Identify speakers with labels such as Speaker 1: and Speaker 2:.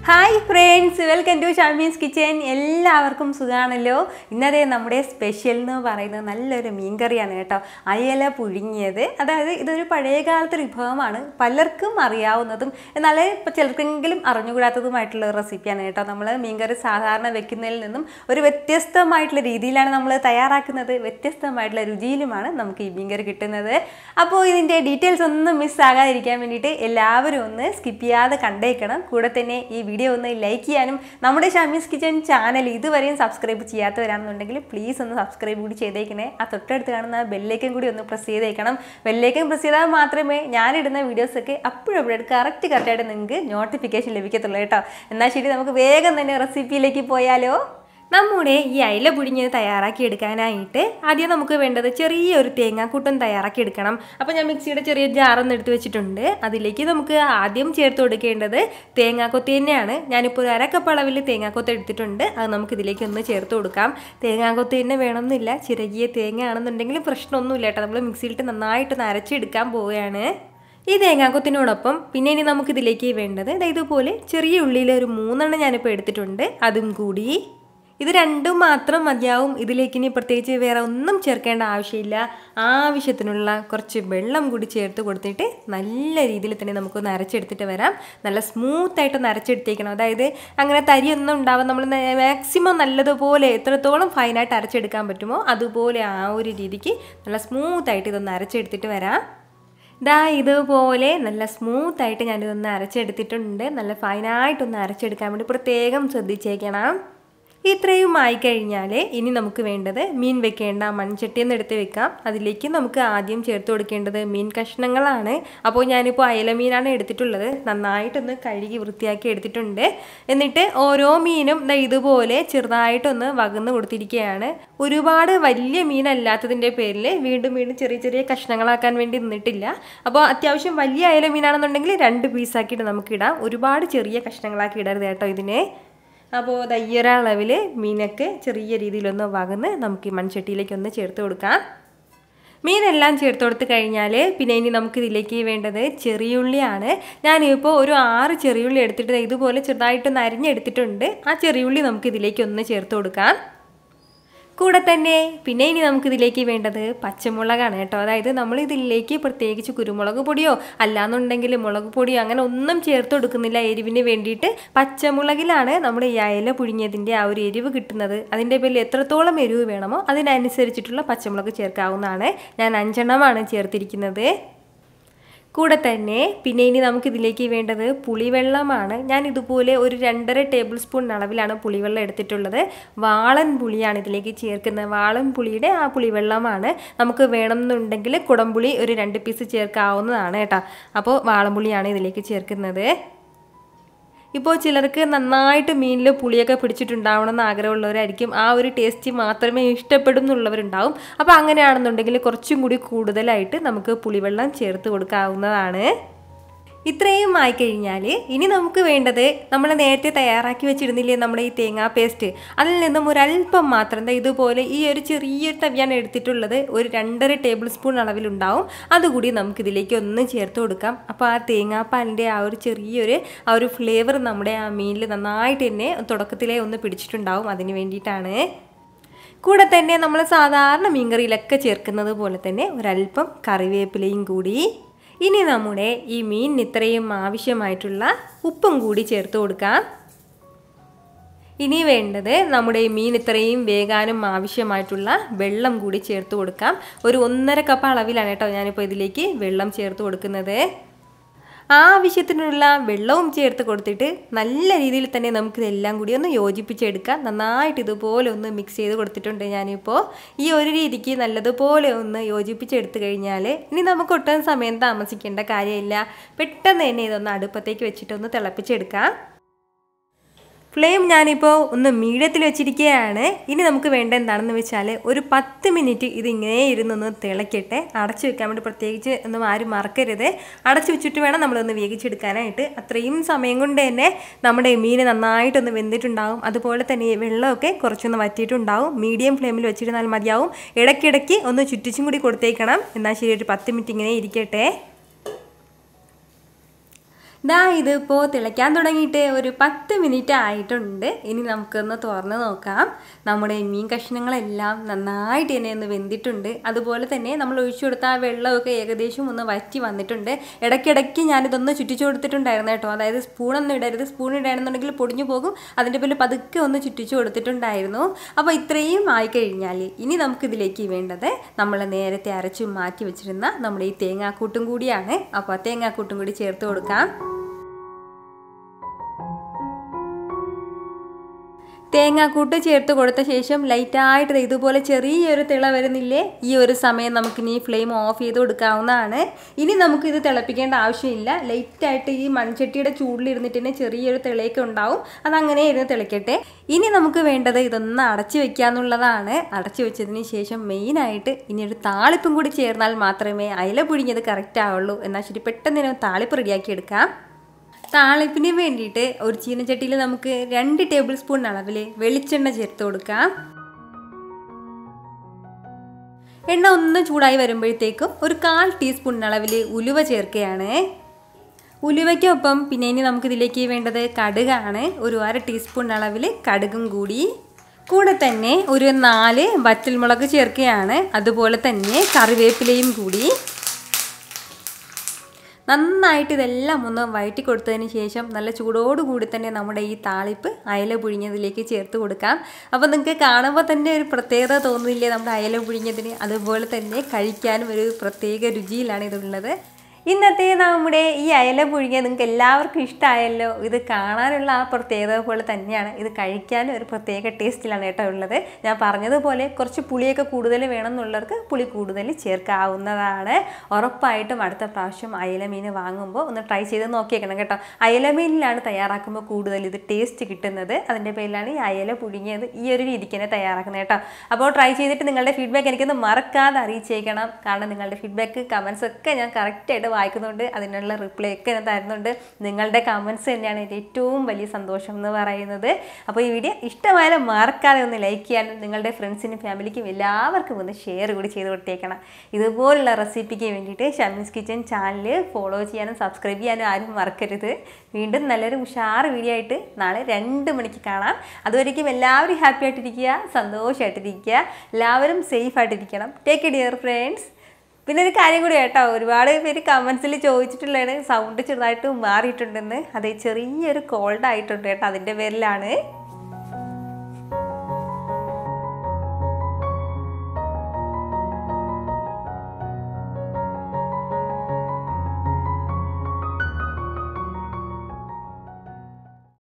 Speaker 1: hi friends welcome to Shamees kitchen എല്ലാവർക്കും സുഖമാണല്ലോ ഇന്നതേ നമ്മുടെ സ്പെഷ്യൽ എന്ന് പറയുന്നത് നല്ലൊരു മീൻകറിയാണ് കേട്ടോ അയല പുഴുങ്ങിയത് അതായത് ഇതൊരു പഴയകാലത്തെ വിഭവമാണ് പലർക്കും അറിയാവുന്നതും എന്നാൽ ഇപ്പോൾ ചിലർക്കെങ്കിലും അറിഞ്ഞുകൂടാത്തതുമായിട്ടുള്ള ഒരു റെസിപ്പിയാണ് കേട്ടോ നമ്മൾ മീൻകറി സാധാരണ വെക്കുന്നതിൽ നിന്നും ഒരു വ്യത്യസ്തമായിട്ടുള്ള രീതിയിലാണ് നമ്മൾ തയ്യാറാക്കുന്നത് വ്യത്യസ്തമായിട്ടുള്ള രുചിയിലുമാണ് നമുക്ക് ഈ മീൻകറി കിട്ടുന്നത് അപ്പോൾ ഇതിൻ്റെ ഡീറ്റെയിൽസ് ഒന്നും മിസ്സാകാതിരിക്കാൻ വേണ്ടിയിട്ട് എല്ലാവരും ഒന്ന് സ്കിപ്പ് ചെയ്യാതെ കണ്ടേക്കണം കൂടെ തന്നെ ഈ വീഡിയോ ഒന്ന് ലൈക്ക് ചെയ്യാനും നമ്മുടെ ഷമീസ് കിച്ചൻ ചാനൽ ഇതുവരെയും സബ്സ്ക്രൈബ് ചെയ്യാത്തവരാണെന്നുണ്ടെങ്കിൽ പ്ലീസ് ഒന്ന് സബ്സ്ക്രൈബ് കൂടി ചെയ്തേക്കണേ ആ തൊട്ടടുത്ത് കാണുന്ന ബെല്ലേക്കും കൂടി ഒന്ന് പ്രസ് ചെയ്തേക്കണം ബെല്ലേക്കും പ്രസ് ചെയ്താൽ മാത്രമേ ഞാനിടുന്ന വീഡിയോസൊക്കെ അപ്പോഴപ്പോഴും കറക്റ്റ് കറക്റ്റായിട്ട് നിങ്ങൾക്ക് നോട്ടിഫിക്കേഷൻ ലഭിക്കത്തുള്ളൂ കേട്ടോ എന്നാൽ ശരി നമുക്ക് വേഗം തന്നെ റെസിപ്പിയിലേക്ക് പോയാലോ നമ്മുടെ ഈ അയില പുഴുങ്ങിയത് തയ്യാറാക്കി എടുക്കാനായിട്ട് ആദ്യം നമുക്ക് വേണ്ടത് ചെറിയൊരു തേങ്ങാക്കൂട്ടം തയ്യാറാക്കി എടുക്കണം അപ്പോൾ ഞാൻ മിക്സിയുടെ ചെറിയ ജാറൊന്ന് എടുത്ത് വെച്ചിട്ടുണ്ട് അതിലേക്ക് നമുക്ക് ആദ്യം ചേർത്ത് കൊടുക്കേണ്ടത് തേങ്ങാക്കൊത്ത് തന്നെയാണ് ഞാനിപ്പോൾ ഒരു അരക്കപ്പ് അളവിൽ തേങ്ങാക്കൊത്ത് എടുത്തിട്ടുണ്ട് അത് നമുക്ക് ഇതിലേക്ക് ഒന്ന് ചേർത്ത് കൊടുക്കാം തേങ്ങാക്കൊത്ത് തന്നെ വേണമെന്നില്ല ചിരകിയ തേങ്ങ ആണെന്നുണ്ടെങ്കിൽ പ്രശ്നമൊന്നുമില്ല കേട്ടോ നമ്മൾ മിക്സിയിലിട്ട് നന്നായിട്ടൊന്ന് അരച്ചെടുക്കാൻ പോവുകയാണ് ഈ തേങ്ങാക്കൊത്തിനോടൊപ്പം പിന്നെ ഇനി നമുക്കിതിലേക്ക് വേണ്ടത് ഇതുപോലെ ചെറിയ ഉള്ളിയിൽ ഒരു മൂന്നെണ്ണം ഞാനിപ്പോൾ എടുത്തിട്ടുണ്ട് അതും കൂടി ഇത് രണ്ടും മാത്രം മതിയാവും ഇതിലേക്ക് ഇനി പ്രത്യേകിച്ച് വേറെ ഒന്നും ചേർക്കേണ്ട ആവശ്യമില്ല ആവശ്യത്തിനുള്ള കുറച്ച് വെള്ളം കൂടി ചേർത്ത് കൊടുത്തിട്ട് നല്ല രീതിയിൽ തന്നെ നമുക്കൊന്ന് അരച്ചെടുത്തിട്ട് വരാം നല്ല സ്മൂത്തായിട്ടൊന്ന് അരച്ചെടുത്തേക്കണം അതായത് അങ്ങനെ തരിയൊന്നും ഉണ്ടാവാൻ നമ്മൾ മാക്സിമം നല്ലതുപോലെ എത്രത്തോളം ഫൈനായിട്ട് അരച്ചെടുക്കാൻ പറ്റുമോ അതുപോലെ ആ ഒരു രീതിക്ക് നല്ല സ്മൂത്തായിട്ട് ഇതൊന്ന് അരച്ചെടുത്തിട്ട് വരാം ദാ ഇതുപോലെ നല്ല സ്മൂത്തായിട്ട് ഞാനിതൊന്ന് അരച്ചെടുത്തിട്ടുണ്ട് നല്ല ഫൈനായിട്ടൊന്ന് അരച്ചെടുക്കാൻ വേണ്ടി പ്രത്യേകം ശ്രദ്ധിച്ചേക്കണം ഇത്രയും ആയിക്കഴിഞ്ഞാൽ ഇനി നമുക്ക് വേണ്ടത് മീൻ വെക്കേണ്ട മൺചട്ടിയെന്ന് എടുത്ത് വെക്കാം അതിലേക്ക് നമുക്ക് ആദ്യം ചേർത്ത് കൊടുക്കേണ്ടത് മീൻ കഷ്ണങ്ങളാണ് അപ്പോൾ ഞാനിപ്പോൾ അയല മീനാണ് എടുത്തിട്ടുള്ളത് നന്നായിട്ടൊന്ന് കഴുകി വൃത്തിയാക്കി എടുത്തിട്ടുണ്ട് എന്നിട്ട് ഓരോ മീനും ഇതുപോലെ ചെറുതായിട്ടൊന്ന് വകന്ന് കൊടുത്തിരിക്കുകയാണ് ഒരുപാട് വലിയ മീനല്ലാത്തതിൻ്റെ പേരിൽ വീണ്ടും വീണ്ടും ചെറിയ ചെറിയ കഷ്ണങ്ങളാക്കാൻ വേണ്ടി നിന്നിട്ടില്ല അപ്പോൾ അത്യാവശ്യം വലിയ അയല മീനാണെന്നുണ്ടെങ്കിൽ രണ്ട് പീസാക്കിയിട്ട് നമുക്കിടാം ഒരുപാട് ചെറിയ കഷ്ണങ്ങളാക്കി ഇടരുത് കേട്ടോ ഇതിനെ അപ്പോൾ ദയ്യൊരളവിൽ മീനൊക്കെ ചെറിയ രീതിയിലൊന്ന് വകന്ന് നമുക്ക് ഈ മൺചട്ടിയിലേക്ക് ഒന്ന് ചേർത്ത് കൊടുക്കാം മീനെല്ലാം ചേർത്ത് കൊടുത്ത് കഴിഞ്ഞാൽ പിന്നെ ഇനി നമുക്ക് ഇതിലേക്ക് വേണ്ടത് ചെറിയുള്ളിയാണ് ഞാനിപ്പോൾ ഒരു ആറ് ചെറിയുള്ളി എടുത്തിട്ട് ഇതുപോലെ ചെറുതായിട്ടൊന്ന് അരിഞ്ഞെടുത്തിട്ടുണ്ട് ആ ചെറിയുള്ളി നമുക്ക് ഇതിലേക്ക് ഒന്ന് ചേർത്ത് കൊടുക്കാം കൂടെ തന്നെ പിന്നെ ഇനി നമുക്കിതിലേക്ക് വേണ്ടത് പച്ചമുളകാണ് കേട്ടോ അതായത് നമ്മൾ ഇതിലേക്ക് പ്രത്യേകിച്ച് കുരുമുളക് പൊടിയോ അല്ലാന്നുണ്ടെങ്കിൽ മുളക് പൊടിയോ അങ്ങനെ ഒന്നും ചേർത്ത് കൊടുക്കുന്നില്ല എരിവിന് വേണ്ടിയിട്ട് പച്ചമുളകിലാണ് നമ്മുടെ ഈ അയല പുഴുങ്ങിയതിൻ്റെ ആ ഒരു എരിവ് കിട്ടുന്നത് അതിൻ്റെ പേരിൽ എത്രത്തോളം എരിവ് വേണമോ അതിനനുസരിച്ചിട്ടുള്ള പച്ചമുളക് ചേർക്കാവുന്നതാണ് ഞാൻ അഞ്ചെണ്ണമാണ് ചേർത്തിരിക്കുന്നത് കൂടെ തന്നെ പിന്നെ ഇനി നമുക്കിതിലേക്ക് വേണ്ടത് പുളിവെള്ളമാണ് ഞാൻ ഇതുപോലെ ഒരു രണ്ടര ടേബിൾ സ്പൂൺ അളവിലാണ് പുളിവെള്ളം എടുത്തിട്ടുള്ളത് വാളൻ പുളിയാണ് ഇതിലേക്ക് ചേർക്കുന്നത് വാളൻ പുളിയുടെ ആ പുളിവെള്ളമാണ് നമുക്ക് വേണമെന്നുണ്ടെങ്കിൽ കുടംപുളി ഒരു രണ്ട് പീസ് ചേർക്കാവുന്നതാണ് കേട്ടോ അപ്പോൾ വാളൻപുളിയാണ് ഇതിലേക്ക് ചേർക്കുന്നത് ഇപ്പോൾ ചിലർക്ക് നന്നായിട്ട് മീനിൽ പുളിയൊക്കെ പിടിച്ചിട്ടുണ്ടാവണമെന്ന് ആഗ്രഹമുള്ളവരായിരിക്കും ആ ഒരു ടേസ്റ്റ് മാത്രമേ ഇഷ്ടപ്പെടും എന്നുള്ളവരുണ്ടാവും അപ്പോൾ അങ്ങനെയാണെന്നുണ്ടെങ്കിൽ കുറച്ചും കൂടി കൂടുതലായിട്ട് നമുക്ക് പുളിവെള്ളം ചേർത്ത് കൊടുക്കാവുന്നതാണ് ഇത്രയും ആയിക്കഴിഞ്ഞാൽ ഇനി നമുക്ക് വേണ്ടത് നമ്മൾ നേരത്തെ തയ്യാറാക്കി വെച്ചിരുന്നില്ലേ നമ്മുടെ ഈ തേങ്ങാ പേസ്റ്റ് അതിൽ നിന്നും ഒരല്പം മാത്രം എന്താ ഇതുപോലെ ഈ ഒരു ചെറിയൊരു തവിയാണ് എടുത്തിട്ടുള്ളത് ഒരു രണ്ടര ടേബിൾ സ്പൂൺ അളവിലുണ്ടാവും അതുകൂടി നമുക്കിതിലേക്ക് ഒന്ന് ചേർത്ത് കൊടുക്കാം അപ്പോൾ ആ തേങ്ങാപ്പാലിൻ്റെ ആ ഒരു ചെറിയൊരു ആ ഒരു ഫ്ലേവർ നമ്മുടെ ആ മീനിൽ നന്നായിട്ട് തന്നെ തുടക്കത്തിലേ ഒന്ന് പിടിച്ചിട്ടുണ്ടാവും അതിന് വേണ്ടിയിട്ടാണ് കൂടെ തന്നെ നമ്മൾ സാധാരണ മീൻകറിയിലൊക്കെ ചേർക്കുന്നത് പോലെ തന്നെ ഒരല്പം കറിവേപ്പിലയും കൂടി ഇനി നമ്മുടെ ഈ മീനിന് ഇത്രയും ആവശ്യമായിട്ടുള്ള ഉപ്പും കൂടി ചേർത്ത് കൊടുക്കാം ഇനി വേണ്ടത് നമ്മുടെ ഈ മീൻ ഇത്രയും വേകാനും ആവശ്യമായിട്ടുള്ള വെള്ളം കൂടി ചേർത്ത് കൊടുക്കാം ഒരു ഒന്നര കപ്പ് അളവിലാണ് കേട്ടോ ഞാനിപ്പോൾ ഇതിലേക്ക് വെള്ളം ചേർത്ത് കൊടുക്കുന്നത് ആവശ്യത്തിനുള്ള വെള്ളവും ചേർത്ത് കൊടുത്തിട്ട് നല്ല രീതിയിൽ തന്നെ നമുക്കിതെല്ലാം കൂടി ഒന്ന് യോജിപ്പിച്ചെടുക്കാം നന്നായിട്ട് ഇതുപോലെ ഒന്ന് മിക്സ് ചെയ്ത് കൊടുത്തിട്ടുണ്ട് ഞാനിപ്പോൾ ഈ ഒരു രീതിക്ക് നല്ലതുപോലെ ഒന്ന് യോജിപ്പിച്ചെടുത്ത് കഴിഞ്ഞാൽ ഇനി നമുക്ക് ഒട്ടും സമയം താമസിക്കേണ്ട കാര്യമില്ല പെട്ടെന്ന് തന്നെ ഇതൊന്ന് അടുപ്പത്തേക്ക് വെച്ചിട്ടൊന്ന് തിളപ്പിച്ചെടുക്കാം ഫ്ലെയിം ഞാനിപ്പോൾ ഒന്ന് മീഡിയത്തിൽ വെച്ചിരിക്കുകയാണ് ഇനി നമുക്ക് വേണ്ട എന്താണെന്ന് വെച്ചാൽ ഒരു പത്ത് മിനിറ്റ് ഇതിങ്ങനെ ഇരുന്നൊന്ന് തിളയ്ക്കട്ടെ അടച്ചു വെക്കാൻ വേണ്ടി പ്രത്യേകിച്ച് ഒന്നും ആരും മറക്കരുത് അടച്ചു വെച്ചിട്ട് വേണം നമ്മളൊന്ന് വേവിച്ചെടുക്കാനായിട്ട് അത്രയും സമയം കൊണ്ട് തന്നെ നമ്മുടെ മീൻ നന്നായിട്ടൊന്ന് വെന്തിട്ടുണ്ടാവും അതുപോലെ തന്നെ വെള്ളമൊക്കെ കുറച്ചൊന്ന് വറ്റിയിട്ടുണ്ടാവും മീഡിയം ഫ്ലെയിമിൽ വെച്ചിരുന്നാൽ മതിയാവും ഇടയ്ക്കിടയ്ക്ക് ഒന്ന് ചുറ്റിച്ചും കൂടി കൊടുത്തേക്കണം എന്നാൽ ശരി ഒരു പത്ത് മിനിറ്റ് ഇങ്ങനെ ഇരിക്കട്ടെ ദാ ഇതിപ്പോൾ തിളയ്ക്കാൻ തുടങ്ങിയിട്ട് ഒരു പത്ത് മിനിറ്റ് ആയിട്ടുണ്ട് ഇനി നമുക്കൊന്ന് തുറന്ന് നോക്കാം നമ്മുടെ മീൻ കഷ്ണങ്ങളെല്ലാം നന്നായിട്ട് തന്നെ ഒന്ന് വെന്തിട്ടുണ്ട് അതുപോലെ തന്നെ നമ്മൾ ഒഴിച്ചു കൊടുത്ത ആ വെള്ളമൊക്കെ ഏകദേശം ഒന്ന് വറ്റി വന്നിട്ടുണ്ട് ഇടയ്ക്കിടയ്ക്ക് ഞാനിതൊന്ന് ചുറ്റിച്ചു കൊടുത്തിട്ടുണ്ടായിരുന്നു കേട്ടോ അതായത് സ്പൂണൊന്നും ഇടരുത് സ്പൂൺ ഇടണമെന്നുണ്ടെങ്കിൽ പൊടിഞ്ഞു പോകും അതിൻ്റെ പേരിൽ പതുക്കെ ഒന്ന് ചുറ്റിച്ചു കൊടുത്തിട്ടുണ്ടായിരുന്നു അപ്പോൾ ഇത്രയും ആയിക്കഴിഞ്ഞാൽ ഇനി നമുക്കിതിലേക്ക് വേണ്ടത് നമ്മൾ നേരത്തെ അരച്ചു മാറ്റി വെച്ചിരുന്ന നമ്മുടെ ഈ തേങ്ങാക്കൂട്ടും കൂടിയാണ് അപ്പോൾ ആ തേങ്ങാക്കൂട്ടും കൂടി ചേർത്ത് കൊടുക്കാം തേങ്ങാക്കൂട്ട് ചേർത്ത് കൊടുത്ത ശേഷം ലൈറ്റായിട്ട് ഇതുപോലെ ചെറിയൊരു തിള വരുന്നില്ലേ ഈ ഒരു സമയം നമുക്കിനി ഫ്ലെയിം ഓഫ് ചെയ്ത് കൊടുക്കാവുന്നതാണ് ഇനി നമുക്കിത് തിളപ്പിക്കേണ്ട ആവശ്യമില്ല ലൈറ്റായിട്ട് ഈ മൺചട്ടിയുടെ ചൂടിലിരുന്നിട്ട് തന്നെ ചെറിയൊരു തിളയൊക്കെ ഉണ്ടാവും അതങ്ങനെ ഇരുന്ന് തിളയ്ക്കട്ടെ ഇനി നമുക്ക് വേണ്ടത് ഇതൊന്ന് അടച്ചു വെക്കാന്നുള്ളതാണ് അടച്ചു വെച്ചതിന് ശേഷം മെയിനായിട്ട് ഇനി ഒരു താളിപ്പും കൂടി ചേർന്നാൽ മാത്രമേ അയില പുഴിഞ്ഞത് കറക്റ്റ് ആവുള്ളൂ എന്നാൽ ശരി പെട്ടെന്ന് തന്നെ താളിപ്പ് റെഡിയാക്കി എടുക്കാം താളിപ്പിന് വേണ്ടിയിട്ട് ഒരു ചീനച്ചട്ടിയിൽ നമുക്ക് രണ്ട് ടേബിൾ സ്പൂൺ അളവിൽ വെളിച്ചെണ്ണ ചേർത്ത് കൊടുക്കാം എണ്ണ ഒന്ന് ചൂടായി വരുമ്പോഴത്തേക്കും ഒരു കാൽ ടീസ്പൂൺ അളവിൽ ഉലുവ ചേർക്കുകയാണ് ഉലുവയ്ക്കൊപ്പം പിന്നെ ഇനി നമുക്കിതിലേക്ക് വേണ്ടത് കടുകാണ് ഒരു അര ടീസ്പൂൺ അളവിൽ കടുകും കൂടി കൂടെ തന്നെ ഒരു നാല് വറ്റൽമുളക് ചേർക്കുകയാണ് അതുപോലെ തന്നെ കറിവേപ്പിലയും കൂടി നന്നായിട്ട് ഇതെല്ലാം ഒന്ന് വഴറ്റി കൊടുത്തതിന് ശേഷം നല്ല ചൂടോടുകൂടി തന്നെ നമ്മുടെ ഈ താളിപ്പ് അയല പുഴിഞ്ഞതിലേക്ക് ചേർത്ത് കൊടുക്കാം അപ്പോൾ നിങ്ങൾക്ക് കാണുമ്പോൾ തന്നെ ഒരു പ്രത്യേകത തോന്നുന്നില്ലേ നമ്മുടെ അയല പുഴിഞ്ഞതിന് അതുപോലെ തന്നെ കഴിക്കാനും ഒരു പ്രത്യേക രുചിയിലാണ് ഇതുള്ളത് ഇന്നത്തെ നമ്മുടെ ഈ അയല പുഴുങ്ങിയ നിങ്ങൾക്ക് എല്ലാവർക്കും ഇഷ്ടമായല്ലോ ഇത് കാണാനുള്ള ആ പ്രത്യേകത പോലെ തന്നെയാണ് ഇത് കഴിക്കാനും ഒരു പ്രത്യേക ടേസ്റ്റിലാണ് കേട്ടോ ഉള്ളത് ഞാൻ പറഞ്ഞതുപോലെ കുറച്ച് പുളിയൊക്കെ കൂടുതൽ വേണമെന്നുള്ളവർക്ക് പുളി കൂടുതൽ ചേർക്കാവുന്നതാണ് ഉറപ്പായിട്ടും അടുത്ത പ്രാവശ്യം അയല മീൻ വാങ്ങുമ്പോൾ ഒന്ന് ട്രൈ ചെയ്ത് നോക്കിയേക്കണം കേട്ടോ അയല മീനിലാണ് തയ്യാറാക്കുമ്പോൾ കൂടുതൽ ഇത് ടേസ്റ്റ് കിട്ടുന്നത് അതിൻ്റെ പേരിലാണ് ഈ അയല പുഴുങ്ങിയത് ഈ ഒരു രീതിക്ക് തന്നെ തയ്യാറാക്കുന്നത് കേട്ടോ അപ്പോൾ ട്രൈ ചെയ്തിട്ട് നിങ്ങളുടെ ഫീഡ്ബാക്ക് എനിക്കൊന്ന് മറക്കാതെ അറിയിച്ചേക്കണം കാരണം നിങ്ങളുടെ ഫീഡ്ബാക്ക് കമൻസ് ഒക്കെ ഞാൻ കറക്റ്റായിട്ട് വായിക്കുന്നുണ്ട് അതിനുള്ള റിപ്ലൈ ഒക്കെ ഞാൻ തരുന്നുണ്ട് നിങ്ങളുടെ കമൻസ് തന്നെയാണ് എൻ്റെ ഏറ്റവും വലിയ സന്തോഷം എന്ന് പറയുന്നത് അപ്പോൾ ഈ വീഡിയോ ഇഷ്ടമായാലും മറക്കാതെ ഒന്ന് ലൈക്ക് ചെയ്യാനും നിങ്ങളുടെ ഫ്രണ്ട്സിനും ഫാമിലിക്കും എല്ലാവർക്കും ഒന്ന് ഷെയർ കൂടി ചെയ്ത് കൊടുത്തേക്കണം ഇതുപോലുള്ള റെസിപ്പിക്ക് വേണ്ടിയിട്ട് ഷമീസ് കിച്ചൻ ചാനൽ ഫോളോ ചെയ്യാനും സബ്സ്ക്രൈബ് ചെയ്യാനും ആരും മറക്കരുത് വീണ്ടും നല്ലൊരു ഉഷാർ വീഡിയോ ആയിട്ട് നാളെ രണ്ട് മണിക്ക് കാണാം അതുവരേക്കും എല്ലാവരും ഹാപ്പി ആയിട്ടിരിക്കുക സന്തോഷമായിട്ടിരിക്കുക എല്ലാവരും സേഫ് ആയിട്ടിരിക്കണം ടേക്ക് ഡിയർ ഫ്രണ്ട്സ് പിന്നെ ഒരു കാര്യം കൂടി കേട്ടോ ഒരുപാട് പേര് കമൻസിൽ ചോദിച്ചിട്ടുള്ളതാണ് സൗണ്ട് ചെറുതായിട്ട് മാറിയിട്ടുണ്ടെന്ന് അതെ ചെറിയൊരു കോൾഡ് ആയിട്ടുണ്ട് കേട്ടോ അതിൻ്റെ പേരിലാണ്